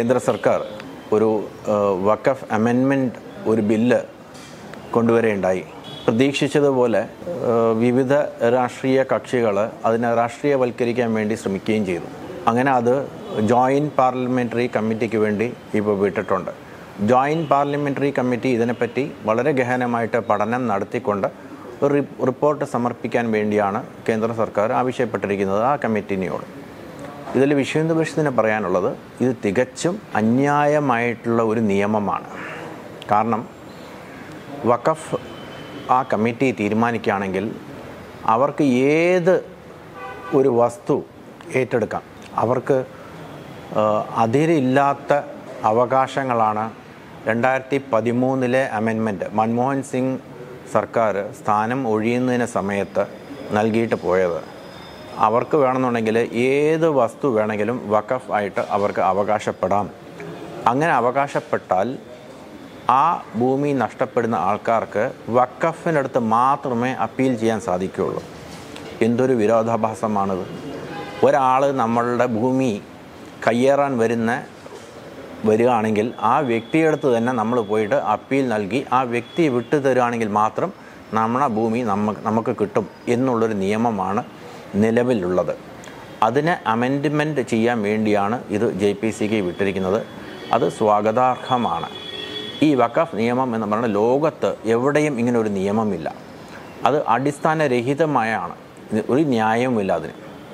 കേന്ദ്ര സർക്കാർ ഒരു വക്കഫ് അമെൻമെൻറ്റ് ഒരു ബില്ല് കൊണ്ടുവരികയുണ്ടായി പ്രതീക്ഷിച്ചതുപോലെ ഏഹ്, വിവിധ രാഷ്ട്രീയ കക്ഷികൾ അതിനെ രാഷ്ട്രീയവൽക്കരിക്കാൻ വേണ്ടി ശ്രമിക്കുകയും ചെയ്തു അങ്ങനെ അത് ജോയിൻറ്റ് പാർലമെൻ്ററി കമ്മിറ്റിക്ക് വേണ്ടി ഇപ്പോൾ വിട്ടിട്ടുണ്ട് ജോയിൻറ്റ് പാർലമെൻ്ററി കമ്മിറ്റി ഇതിനെപ്പറ്റി വളരെ ഗഹനമായിട്ട് പഠനം നടത്തിക്കൊണ്ട് ഒരു റി- റിപ്പോർട്ട് സമർപ്പിക്കാൻ വേണ്ടിയാണ് കേന്ദ്ര സർക്കാർ ആവശ്യപ്പെട്ടിരിക്കുന്നത് ആ കമ്മിറ്റിനോട് ഇതിൽ വിശ്വഹിന്ദു പരിഷത്തിന് പറയാനുള്ളത് ഇത് തികച്ചും അന്യായമായിട്ടുള്ള ഒരു നിയമമാണ് കാരണം വഖഫ് ആ കമ്മിറ്റി തീരുമാനിക്കുകയാണെങ്കിൽ അവർക്ക് ഏത് ഒരു വസ്തു ഏറ്റെടുക്കാം അവർക്ക് ആ, അതിരില്ലാത്ത അവകാശങ്ങളാണ് രണ്ടായിരത്തി പതിമൂന്നിലെ അമെൻമെൻറ്റ് മൻമോഹൻ സിംഗ് സർക്കാർ സ്ഥാനം ഒഴിയുന്നതിന് സമയത്ത് നൽകിയിട്ട് പോയത് അവർക്ക് വേണമെന്നുണ്ടെങ്കിൽ ഏത് വസ്തു വേണമെങ്കിലും വഖഫ് ആയിട്ട് അവർക്ക് അവകാശപ്പെടാം അങ്ങനെ അവകാശപ്പെട്ടാൽ ആ ഭൂമി നഷ്ടപ്പെടുന്ന ആൾക്കാർക്ക് വക്കഫിനടുത്ത് മാത്രമേ അപ്പീൽ ചെയ്യാൻ സാധിക്കുകയുള്ളൂ എന്തൊരു വിരോധാഭാസമാണിത് ഒരാൾ നമ്മളുടെ ഭൂമി കയ്യേറാൻ വരുന്ന വരികയാണെങ്കിൽ ആ വ്യക്തിയെടുത്ത് തന്നെ നമ്മൾ പോയിട്ട് അപ്പീൽ നൽകി ആ വ്യക്തി വിട്ടു തരുകയാണെങ്കിൽ മാത്രം നമ്മുടെ ഭൂമി നമുക്ക് നമുക്ക് കിട്ടും എന്നുള്ളൊരു നിയമമാണ് നിലവിലുള്ളത് അതിനെ അമെൻഡ്മെൻറ്റ് ചെയ്യാൻ വേണ്ടിയാണ് ഇത് ജെ പി സിക്ക് വിട്ടിരിക്കുന്നത് അത് സ്വാഗതാർഹമാണ് ഈ വഖഫ് നിയമം എന്ന് പറയുന്നത് ലോകത്ത് എവിടെയും ഇങ്ങനെ ഒരു നിയമമില്ല അത് അടിസ്ഥാനരഹിതമായാണ് ഇത് ഒരു ന്യായവുമില്ല അതിന്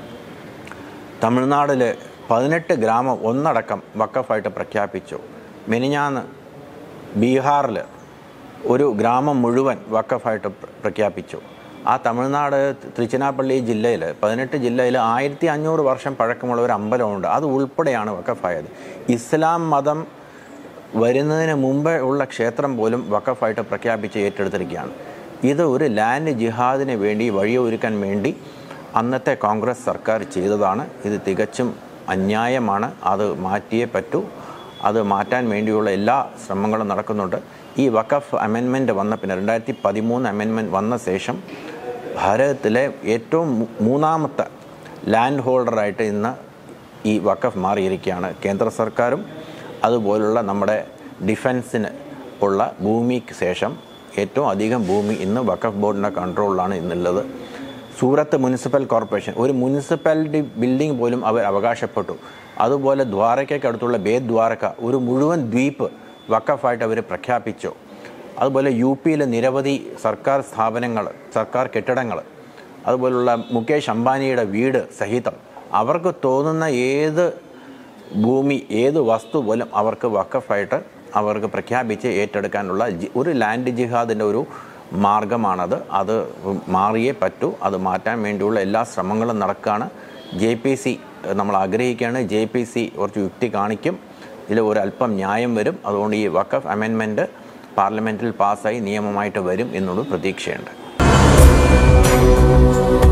തമിഴ്നാട്ടിൽ പതിനെട്ട് ഗ്രാമം ഒന്നടക്കം വക്കഫായിട്ട് പ്രഖ്യാപിച്ചു മെനിഞ്ഞാന്ന് ബീഹാറിൽ ഒരു ഗ്രാമം മുഴുവൻ വക്കഫായിട്ട് പ്ര- പ്രഖ്യാപിച്ചു ആ തമിഴ്നാട് തിരുച്ചിനാപ്പള്ളി ജില്ലയിൽ പതിനെട്ട് ജില്ലയിൽ ആയിരത്തി അഞ്ഞൂറ് വർഷം പഴക്കമുള്ള ഒരു അമ്പലമുണ്ട് അത് ഉൾപ്പെടെയാണ് വക്കഫായത് ഇസ്ലാം മതം വരുന്നതിന് മുമ്പേ ഉള്ള ക്ഷേത്രം പോലും വക്കഫായിട്ട് പ്രഖ്യാപിച്ച് ഏറ്റെടുത്തിരിക്കുകയാണ് ഇത് ഒരു ലാൻഡ് ജിഹാദിന് വേണ്ടി വഴിയൊരുക്കാൻ വേണ്ടി അന്നത്തെ കോൺഗ്രസ് സർക്കാർ ചെയ്തതാണ് ഇത് തികച്ചും അന്യായമാണ് അത് മാറ്റിയേ പറ്റൂ അത് മാറ്റാൻ വേണ്ടിയുള്ള എല്ലാ ശ്രമങ്ങളും നടക്കുന്നുണ്ട് ഈ വഖഫ് അമെൻമെൻറ്റ് വന്ന പിന്നെ രണ്ടായിരത്തി പതിമൂന്ന് അമെൻമെൻറ്റ് വന്ന ശേഷം ഭാരതത്തിലെ ഏറ്റവും മൂ- മൂന്നാമത്തെ ലാൻഡ് ഹോൾഡറായിട്ട് ഇന്ന് ഈ വഖഫ് മാറിയിരിക്കുകയാണ് കേന്ദ്ര സർക്കാരും അതുപോലുള്ള നമ്മുടെ ഡിഫൻസിന് ഉള്ള ഭൂമിക്ക് ശേഷം ഏറ്റവും അധികം ഭൂമി ഇന്ന് വഖഫ് ബോർഡിൻ്റെ കൺട്രോളിലാണ് ഇന്നുള്ളത് സൂറത്ത് മുനിസിപ്പൽ കോർപ്പറേഷൻ ഒരു മുനിസിപ്പാലിറ്റി ബിൽഡിംഗ് പോലും അവർ അവകാശപ്പെട്ടു അതുപോലെ ദ്വാരക്കയ്ക്ക് അടുത്തുള്ള ബേദ് ദ്വാരക ഒരു മുഴുവൻ ദ്വീപ് വഖഫായിട്ട് അവർ പ്രഖ്യാപിച്ചു അതുപോലെ യു പിയിലെ നിരവധി സർക്കാർ സ്ഥാപനങ്ങൾ സർക്കാർ കെട്ടിടങ്ങൾ അതുപോലുള്ള മുകേഷ് അംബാനിയുടെ വീട് സഹിതം അവർക്ക് തോന്നുന്ന ഏത് ഭൂമി ഏത് വസ്തു പോലും അവർക്ക് വക്കഫായിട്ട് അവർക്ക് പ്രഖ്യാപിച്ച് ഏറ്റെടുക്കാനുള്ള ജി- ഒരു ലാൻഡ് ജിഹാദിൻ്റെ ഒരു മാർഗമാണത് അത് മാറിയേ പറ്റൂ അത് മാറ്റാൻ വേണ്ടിയുള്ള എല്ലാ ശ്രമങ്ങളും നടക്കുകയാണ് ജെ പി സി നമ്മൾ ആഗ്രഹിക്കുകയാണ് ജെ പി സി കുറച്ച് യുക്തി കാണിക്കും ഇതിൽ ഒരു അല്പം ന്യായം വരും അതുകൊണ്ട് ഈ വക്കഫ് അമെൻമെൻറ്റ് പാർലമെൻറ്റിൽ പാസ്സായി നിയമമായിട്ട് വരും എന്നുള്ള പ്രതീക്ഷയുണ്ട്